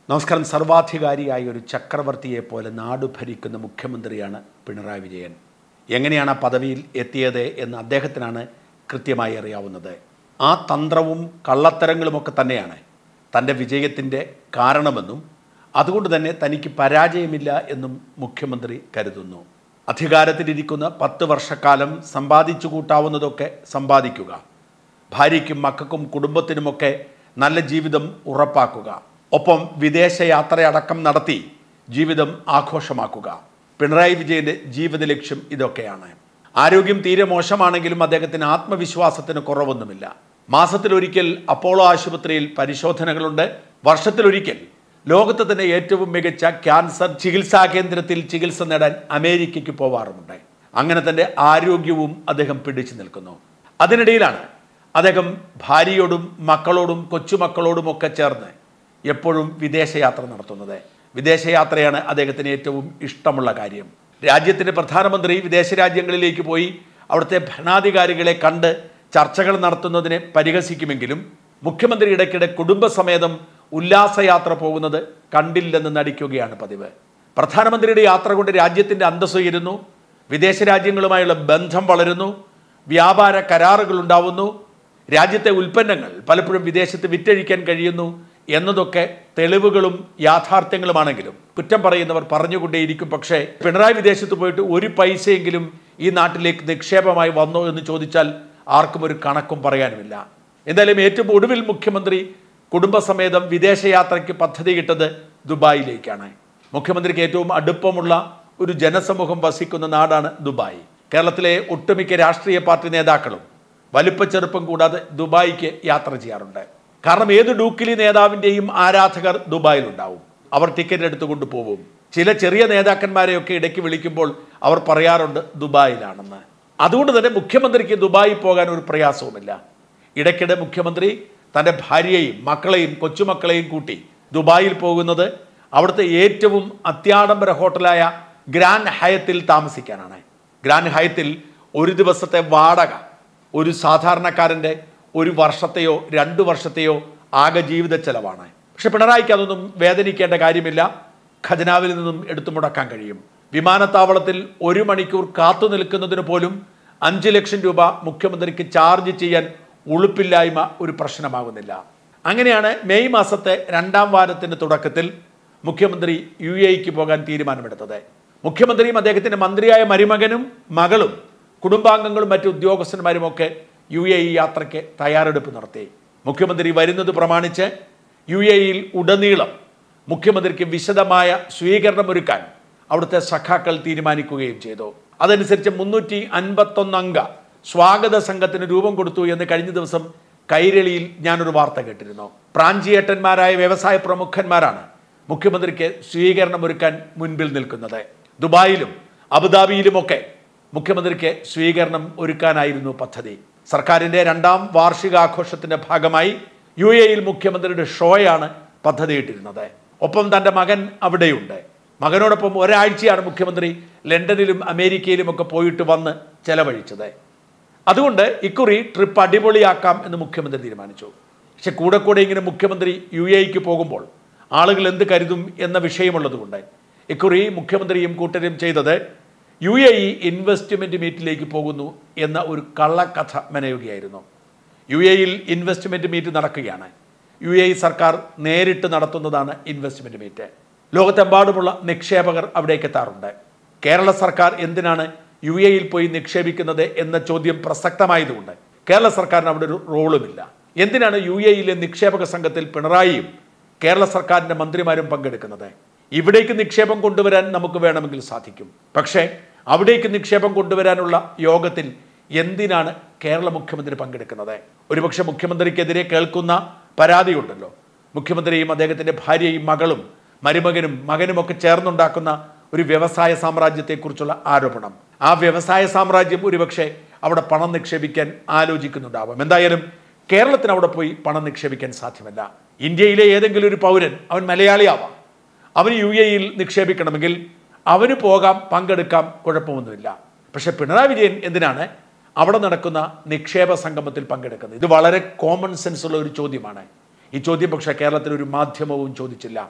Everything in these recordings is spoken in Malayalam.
നമസ്കാരം സർവാധികാരിയായ ഒരു ചക്രവർത്തിയെ പോലെ നാട് ഭരിക്കുന്ന മുഖ്യമന്ത്രിയാണ് പിണറായി വിജയൻ എങ്ങനെയാണ് ആ പദവിയിൽ എത്തിയത് എന്ന് അദ്ദേഹത്തിനാണ് കൃത്യമായി അറിയാവുന്നത് ആ തന്ത്രവും കള്ളത്തരങ്ങളുമൊക്കെ തന്നെയാണ് തൻ്റെ വിജയത്തിൻ്റെ കാരണമെന്നും അതുകൊണ്ട് തന്നെ തനിക്ക് പരാജയമില്ല എന്നും മുഖ്യമന്ത്രി കരുതുന്നു അധികാരത്തിലിരിക്കുന്ന പത്ത് വർഷക്കാലം സമ്പാദിച്ചു കൂട്ടാവുന്നതൊക്കെ സമ്പാദിക്കുക ഭാര്യയ്ക്കും മക്കൾക്കും കുടുംബത്തിനുമൊക്കെ നല്ല ജീവിതം ഉറപ്പാക്കുക ഒപ്പം വിദേശയാത്രയടക്കം നടത്തി ജീവിതം ആഘോഷമാക്കുക പിണറായി വിജയന്റെ ജീവിത ലക്ഷ്യം ഇതൊക്കെയാണ് ആരോഗ്യം തീരെ മോശമാണെങ്കിലും അദ്ദേഹത്തിന് ആത്മവിശ്വാസത്തിന് കുറവൊന്നുമില്ല മാസത്തിലൊരിക്കൽ അപ്പോളോ ആശുപത്രിയിൽ പരിശോധനകളുണ്ട് വർഷത്തിലൊരിക്കൽ ലോകത്തെ തന്നെ ഏറ്റവും മികച്ച ക്യാൻസർ ചികിത്സാ കേന്ദ്രത്തിൽ ചികിത്സ നേടാൻ അമേരിക്കയ്ക്ക് പോവാറുമുണ്ട് അങ്ങനെ തന്റെ ആരോഗ്യവും അദ്ദേഹം പിടിച്ചു നിൽക്കുന്നു അതിനിടയിലാണ് അദ്ദേഹം ഭാര്യയോടും മക്കളോടും കൊച്ചുമക്കളോടുമൊക്കെ ചേർന്ന് എപ്പോഴും വിദേശയാത്ര നടത്തുന്നത് വിദേശയാത്രയാണ് അദ്ദേഹത്തിന് ഏറ്റവും ഇഷ്ടമുള്ള കാര്യം രാജ്യത്തിൻ്റെ പ്രധാനമന്ത്രി വിദേശ രാജ്യങ്ങളിലേക്ക് പോയി അവിടുത്തെ ഭരണാധികാരികളെ കണ്ട് ചർച്ചകൾ നടത്തുന്നതിനെ പരിഹസിക്കുമെങ്കിലും മുഖ്യമന്ത്രി ഇടയ്ക്കിടെ കുടുംബസമേതം ഉല്ലാസയാത്ര പോകുന്നത് കണ്ടില്ലെന്ന് നടിക്കുകയാണ് പതിവ് പ്രധാനമന്ത്രിയുടെ യാത്ര കൊണ്ട് രാജ്യത്തിൻ്റെ അന്തസ് ഉയരുന്നു വിദേശ രാജ്യങ്ങളുമായുള്ള ബന്ധം വളരുന്നു വ്യാപാര കരാറുകൾ ഉണ്ടാവുന്നു രാജ്യത്തെ ഉൽപ്പന്നങ്ങൾ പലപ്പോഴും വിദേശത്ത് വിറ്റഴിക്കാൻ കഴിയുന്നു എന്നതൊക്കെ തെളിവുകളും യാഥാർത്ഥ്യങ്ങളുമാണെങ്കിലും കുറ്റം പറയുന്നവർ പറഞ്ഞുകൊണ്ടേയിരിക്കും പക്ഷേ പിണറായി വിദേശത്ത് പോയിട്ട് ഒരു പൈസയെങ്കിലും ഈ നാട്ടിലേക്ക് നിക്ഷേപമായി വന്നോ എന്ന് ചോദിച്ചാൽ ആർക്കും ഒരു കണക്കും പറയാനുമില്ല എന്തായാലും ഏറ്റവും ഒടുവിൽ മുഖ്യമന്ത്രി കുടുംബസമേതം വിദേശയാത്രയ്ക്ക് പദ്ധതിയിട്ടത് ദുബായിലേക്കാണ് മുഖ്യമന്ത്രിക്ക് ഏറ്റവും അടുപ്പമുള്ള ഒരു ജനസമൂഹം വസിക്കുന്ന നാടാണ് ദുബായ് കേരളത്തിലെ ഒട്ടുമിക്ക രാഷ്ട്രീയ പാർട്ടി നേതാക്കളും വലിപ്പച്ചെറുപ്പം കൂടാതെ ദുബായിക്ക് യാത്ര ചെയ്യാറുണ്ട് കാരണം ഏത് ഡൂക്കിലി നേതാവിൻ്റെയും ആരാധകർ ദുബായിലുണ്ടാവും അവർ ടിക്കറ്റ് എടുത്തുകൊണ്ട് പോകും ചില ചെറിയ നേതാക്കന്മാരെയൊക്കെ ഇടയ്ക്ക് വിളിക്കുമ്പോൾ അവർ പറയാറുണ്ട് ദുബായിലാണെന്ന് അതുകൊണ്ട് തന്നെ മുഖ്യമന്ത്രിക്ക് ദുബായിൽ പോകാൻ ഒരു പ്രയാസവുമില്ല ഇടയ്ക്കിടെ മുഖ്യമന്ത്രി തൻ്റെ ഭാര്യയെയും മക്കളെയും കൊച്ചുമക്കളെയും കൂട്ടി ദുബായിൽ പോകുന്നത് അവിടുത്തെ ഏറ്റവും അത്യാഡംബര ഹോട്ടലായ ഗ്രാൻഡ് ഹയത്തിൽ താമസിക്കാനാണ് ഗ്രാൻഡ് ഹയത്തിൽ ഒരു ദിവസത്തെ വാടക ഒരു സാധാരണക്കാരൻ്റെ ഒരു വർഷത്തെയോ രണ്ട് വർഷത്തെയോ ആകെ ജീവിത ചെലവാണ് പക്ഷെ പിണറായിക്ക് അതൊന്നും വേദനിക്കേണ്ട കാര്യമില്ല ഖജനാവിൽ നിന്നും എടുത്തു മുടക്കാൻ കഴിയും വിമാനത്താവളത്തിൽ ഒരു മണിക്കൂർ കാത്തു നിൽക്കുന്നതിന് പോലും അഞ്ച് ലക്ഷം രൂപ മുഖ്യമന്ത്രിക്ക് ചാർജ് ചെയ്യാൻ ഉളുപ്പില്ലായ്മ ഒരു പ്രശ്നമാകുന്നില്ല അങ്ങനെയാണ് മെയ് മാസത്തെ രണ്ടാം വാരത്തിന്റെ തുടക്കത്തിൽ മുഖ്യമന്ത്രി യു എക്ക് പോകാൻ തീരുമാനമെടുത്തത് മുഖ്യമന്ത്രിയും അദ്ദേഹത്തിന്റെ മന്ത്രിയായ മരുമകനും മകളും കുടുംബാംഗങ്ങളും മറ്റു ഉദ്യോഗസ്ഥന്മാരും ഒക്കെ യു എ ഇ യാത്രയ്ക്ക് തയ്യാറെടുപ്പ് നടത്തി മുഖ്യമന്ത്രി വരുന്നത് പ്രമാണിച്ച് യു എ ഇയിൽ ഉടനീളം മുഖ്യമന്ത്രിക്ക് വിശദമായ സ്വീകരണമൊരുക്കാൻ അവിടുത്തെ സഖാക്കൾ തീരുമാനിക്കുകയും ചെയ്തു അതനുസരിച്ച് മുന്നൂറ്റി അൻപത്തൊന്ന് അംഗ സ്വാഗത സംഘത്തിന് രൂപം കൊടുത്തു എന്ന് കഴിഞ്ഞ ദിവസം കൈരളിയിൽ ഞാനൊരു വാർത്ത കേട്ടിരുന്നു പ്രാഞ്ചിയേട്ടന്മാരായ വ്യവസായ പ്രമുഖന്മാരാണ് മുഖ്യമന്ത്രിക്ക് സ്വീകരണമൊരുക്കാൻ മുൻപിൽ നിൽക്കുന്നത് ദുബായിലും അബുദാബിയിലുമൊക്കെ മുഖ്യമന്ത്രിക്ക് സ്വീകരണം ഒരുക്കാനായിരുന്നു പദ്ധതി സർക്കാരിന്റെ രണ്ടാം വാർഷികാഘോഷത്തിന്റെ ഭാഗമായി യു എയിൽ മുഖ്യമന്ത്രിയുടെ ഷോയാണ് പദ്ധതിയിട്ടിരുന്നത് ഒപ്പം തൻ്റെ മകൻ അവിടെയുണ്ട് മകനോടൊപ്പം ഒരാഴ്ചയാണ് മുഖ്യമന്ത്രി ലണ്ടനിലും അമേരിക്കയിലും ഒക്കെ പോയിട്ട് വന്ന് ചെലവഴിച്ചത് അതുകൊണ്ട് ഇക്കുറി ട്രിപ്പ് അടിപൊളിയാക്കാം എന്ന് മുഖ്യമന്ത്രി തീരുമാനിച്ചു പക്ഷെ കൂടെ കൂടെ ഇങ്ങനെ മുഖ്യമന്ത്രി യു എക്ക് പോകുമ്പോൾ ആളുകൾ എന്ത് കരുതും എന്ന വിഷയമുള്ളതുകൊണ്ട് ഇക്കുറി മുഖ്യമന്ത്രിയും കൂട്ടരും ചെയ്തത് യു എ ഇ ഇൻവെസ്റ്റ്മെന്റ് മീറ്റിലേക്ക് പോകുന്നു എന്ന ഒരു കള്ളക്കഥ മെനയുകയായിരുന്നു യു എയിൽ ഇൻവെസ്റ്റ്മെന്റ് മീറ്റ് നടക്കുകയാണ് യു എ സർക്കാർ നേരിട്ട് നടത്തുന്നതാണ് ഇൻവെസ്റ്റ്മെന്റ് മീറ്റ് ലോകത്തെമ്പാടുമുള്ള നിക്ഷേപകർ അവിടേക്ക് എത്താറുണ്ട് കേരള സർക്കാർ എന്തിനാണ് യു എയിൽ പോയി നിക്ഷേപിക്കുന്നത് എന്ന ചോദ്യം പ്രസക്തമായതുകൊണ്ട് കേരള സർക്കാരിന് അവിടെ ഒരു റോളുമില്ല എന്തിനാണ് യു എയിലെ നിക്ഷേപക സംഘത്തിൽ പിണറായിയും കേരള സർക്കാരിന്റെ മന്ത്രിമാരും പങ്കെടുക്കുന്നത് ഇവിടേക്ക് നിക്ഷേപം കൊണ്ടുവരാൻ നമുക്ക് വേണമെങ്കിൽ സാധിക്കും പക്ഷേ അവിടേക്ക് നിക്ഷേപം കൊണ്ടുവരാനുള്ള യോഗത്തിൽ എന്തിനാണ് കേരള മുഖ്യമന്ത്രി പങ്കെടുക്കുന്നത് ഒരുപക്ഷെ മുഖ്യമന്ത്രിക്കെതിരെ കേൾക്കുന്ന പരാതിയുണ്ടല്ലോ മുഖ്യമന്ത്രിയും അദ്ദേഹത്തിന്റെ ഭാര്യയും മകളും മരുമകനും മകനുമൊക്കെ ചേർന്നുണ്ടാക്കുന്ന ഒരു വ്യവസായ സാമ്രാജ്യത്തെക്കുറിച്ചുള്ള ആരോപണം ആ വ്യവസായ സാമ്രാജ്യം ഒരുപക്ഷെ അവിടെ പണം നിക്ഷേപിക്കാൻ ആലോചിക്കുന്നുണ്ടാവാം എന്തായാലും കേരളത്തിന് അവിടെ പോയി പണം നിക്ഷേപിക്കാൻ സാധ്യമല്ല ഇന്ത്യയിലെ ഏതെങ്കിലും ഒരു പൗരൻ അവൻ മലയാളിയാവാം അവന് യു എയിൽ നിക്ഷേപിക്കണമെങ്കിൽ അവന് പോകാം പങ്കെടുക്കാം കുഴപ്പമൊന്നുമില്ല പക്ഷെ പിണറായി വിജയൻ എന്തിനാണ് അവിടെ നടക്കുന്ന നിക്ഷേപ സംഗമത്തിൽ പങ്കെടുക്കുന്നത് ഇത് വളരെ കോമൺ സെൻസ് ഉള്ള ഒരു ചോദ്യമാണ് ഈ ചോദ്യം പക്ഷേ കേരളത്തിൽ ഒരു മാധ്യമവും ചോദിച്ചില്ല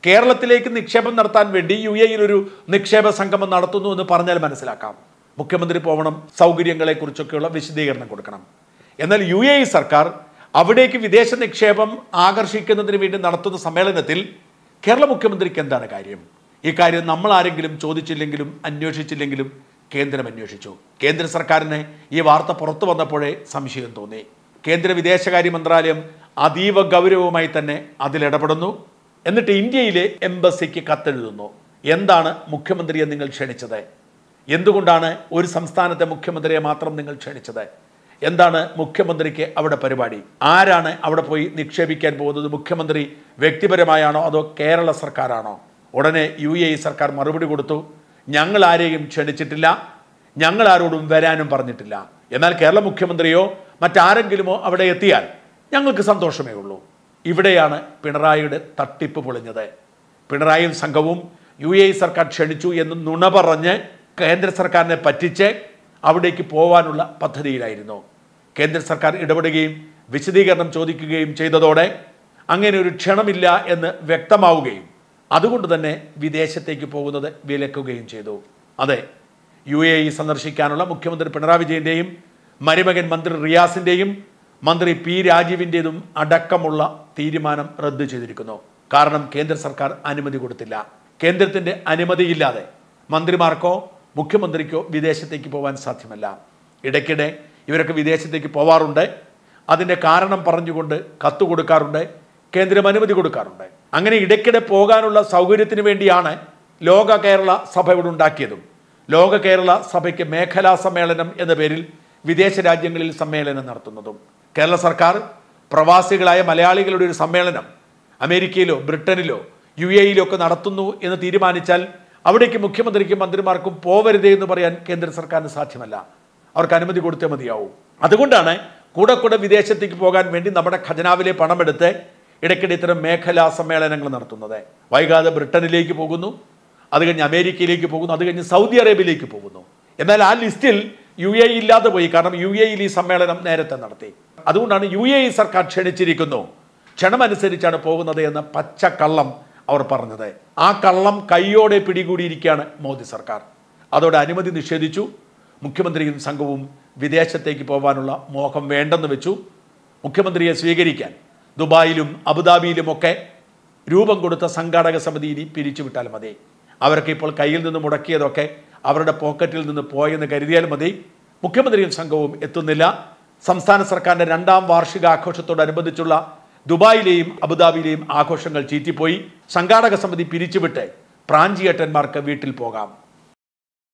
കേരളത്തിലേക്ക് നിക്ഷേപം നടത്താൻ വേണ്ടി യു എയിൽ ഒരു നിക്ഷേപ സംഗമം നടത്തുന്നു എന്ന് പറഞ്ഞാൽ മനസ്സിലാക്കാം മുഖ്യമന്ത്രി പോകണം സൗകര്യങ്ങളെക്കുറിച്ചൊക്കെയുള്ള വിശദീകരണം കൊടുക്കണം എന്നാൽ യു എ ഇ സർക്കാർ അവിടേക്ക് വിദേശ നിക്ഷേപം ആകർഷിക്കുന്നതിന് വേണ്ടി നടത്തുന്ന സമ്മേളനത്തിൽ കേരള മുഖ്യമന്ത്രിക്ക് എന്താണ് കാര്യം ഈ കാര്യം നമ്മൾ ആരെങ്കിലും ചോദിച്ചില്ലെങ്കിലും അന്വേഷിച്ചില്ലെങ്കിലും കേന്ദ്രം അന്വേഷിച്ചു കേന്ദ്ര സർക്കാരിന് ഈ വാർത്ത പുറത്തു വന്നപ്പോഴേ സംശയം തോന്നി കേന്ദ്ര വിദേശകാര്യ മന്ത്രാലയം അതീവ ഗൗരവമായി തന്നെ അതിലിടപെടുന്നു എന്നിട്ട് ഇന്ത്യയിലെ എംബസിക്ക് കത്തെഴുതുന്നു എന്താണ് മുഖ്യമന്ത്രിയെ നിങ്ങൾ ക്ഷണിച്ചത് എന്തുകൊണ്ടാണ് ഒരു സംസ്ഥാനത്തെ മുഖ്യമന്ത്രിയെ മാത്രം നിങ്ങൾ ക്ഷണിച്ചത് എന്താണ് മുഖ്യമന്ത്രിക്ക് അവിടെ പരിപാടി ആരാണ് അവിടെ പോയി നിക്ഷേപിക്കാൻ പോകുന്നത് മുഖ്യമന്ത്രി വ്യക്തിപരമായാണോ അതോ കേരള സർക്കാരാണോ ഉടനെ യു എ ഇ സർക്കാർ മറുപടി കൊടുത്തു ഞങ്ങൾ ആരെയും ക്ഷണിച്ചിട്ടില്ല ഞങ്ങൾ ആരോടും വരാനും പറഞ്ഞിട്ടില്ല എന്നാൽ കേരള മുഖ്യമന്ത്രിയോ മറ്റാരെങ്കിലുമോ അവിടെ എത്തിയാൽ ഞങ്ങൾക്ക് സന്തോഷമേ ഉള്ളൂ ഇവിടെയാണ് പിണറായിയുടെ തട്ടിപ്പ് പൊളിഞ്ഞത് പിണറായിയും സംഘവും യു എ ഇ സർക്കാർ ക്ഷണിച്ചു എന്ന് നുണ പറഞ്ഞ് കേന്ദ്ര സർക്കാരിനെ പറ്റിച്ച് അവിടേക്ക് പോവാനുള്ള പദ്ധതിയിലായിരുന്നു കേന്ദ്ര സർക്കാർ ഇടപെടുകയും വിശദീകരണം ചോദിക്കുകയും ചെയ്തതോടെ അങ്ങനെ ഒരു ക്ഷണമില്ല എന്ന് വ്യക്തമാവുകയും അതുകൊണ്ട് തന്നെ വിദേശത്തേക്ക് പോകുന്നത് വിലക്കുകയും ചെയ്തു അതെ യു എ ഇ സന്ദർശിക്കാനുള്ള മുഖ്യമന്ത്രി പിണറായി വിജയന്റെയും മരുമകൻ മന്ത്രി റിയാസിന്റെയും മന്ത്രി പി രാജീവിൻ്റെതും അടക്കമുള്ള തീരുമാനം റദ്ദു ചെയ്തിരിക്കുന്നു കാരണം കേന്ദ്ര സർക്കാർ അനുമതി കൊടുത്തില്ല കേന്ദ്രത്തിന്റെ അനുമതിയില്ലാതെ മന്ത്രിമാർക്കോ മുഖ്യമന്ത്രിക്കോ വിദേശത്തേക്ക് പോകാൻ സാധ്യമല്ല ഇടയ്ക്കിടെ ഇവരൊക്കെ വിദേശത്തേക്ക് പോവാറുണ്ട് അതിൻ്റെ കാരണം പറഞ്ഞുകൊണ്ട് കത്ത് കൊടുക്കാറുണ്ട് കേന്ദ്രം അനുമതി കൊടുക്കാറുണ്ട് അങ്ങനെ ഇടയ്ക്കിടെ പോകാനുള്ള സൗകര്യത്തിന് വേണ്ടിയാണ് ലോക കേരള സഭ ഇവിടെ ഉണ്ടാക്കിയതും ലോക കേരള സഭയ്ക്ക് മേഖലാ സമ്മേളനം എന്ന പേരിൽ വിദേശ രാജ്യങ്ങളിൽ സമ്മേളനം നടത്തുന്നതും കേരള സർക്കാർ പ്രവാസികളായ മലയാളികളുടെ ഒരു സമ്മേളനം അമേരിക്കയിലോ ബ്രിട്ടനിലോ യു എയിലോ ഒക്കെ നടത്തുന്നു എന്ന് തീരുമാനിച്ചാൽ അവിടേക്ക് മുഖ്യമന്ത്രിക്കും മന്ത്രിമാർക്കും പോവരുതേ എന്ന് പറയാൻ കേന്ദ്ര സർക്കാരിന് സാധ്യമല്ല അവർക്ക് അനുമതി കൊടുത്തേ മതിയാവും അതുകൊണ്ടാണ് കൂടെ കൂടെ വിദേശത്തേക്ക് പോകാൻ വേണ്ടി നമ്മുടെ ഖജനാവിലെ പണമെടുത്ത് ഇടയ്ക്കിടെ ഇത്തരം മേഖലാ സമ്മേളനങ്ങൾ നടത്തുന്നത് വൈകാതെ ബ്രിട്ടനിലേക്ക് പോകുന്നു അത് കഴിഞ്ഞ് അമേരിക്കയിലേക്ക് പോകുന്നു അത് കഴിഞ്ഞ് സൗദി അറേബ്യയിലേക്ക് പോകുന്നു എന്നാൽ ആ ലിസ്റ്റിൽ യു എ ഇല്ലാതെ പോയി കാരണം യു എയിൽ ഈ സമ്മേളനം നേരത്തെ നടത്തി അതുകൊണ്ടാണ് യു എ ഇ സർക്കാർ ക്ഷണിച്ചിരിക്കുന്നു ക്ഷണമനുസരിച്ചാണ് പോകുന്നത് എന്ന പച്ച കള്ളം അവർ പറഞ്ഞത് ആ കള്ളം കൈയോടെ പിടികൂടിയിരിക്കുകയാണ് മോദി സർക്കാർ അതോടെ അനുമതി നിഷേധിച്ചു മുഖ്യമന്ത്രിയും സംഘവും വിദേശത്തേക്ക് പോകാനുള്ള മോഹം വേണ്ടെന്ന് വെച്ചു മുഖ്യമന്ത്രിയെ സ്വീകരിക്കാൻ ദുബായിലും അബുദാബിയിലുമൊക്കെ രൂപം കൊടുത്ത സംഘാടക സമിതി ഇനി പിരിച്ചുവിട്ടാൽ മതി അവർക്ക് ഇപ്പോൾ കയ്യിൽ നിന്ന് മുടക്കിയതൊക്കെ അവരുടെ പോക്കറ്റിൽ നിന്ന് പോയെന്ന് കരുതിയാൽ മതി മുഖ്യമന്ത്രിയും സംഘവും എത്തുന്നില്ല സംസ്ഥാന സർക്കാരിന്റെ രണ്ടാം വാർഷികാഘോഷത്തോടനുബന്ധിച്ചുള്ള ദുബായിലെയും അബുദാബിയിലെയും ആഘോഷങ്ങൾ ചീറ്റിപ്പോയി സംഘാടക സമിതി പിരിച്ചുവിട്ട് പ്രാഞ്ചിയേട്ടന്മാർക്ക് വീട്ടിൽ പോകാം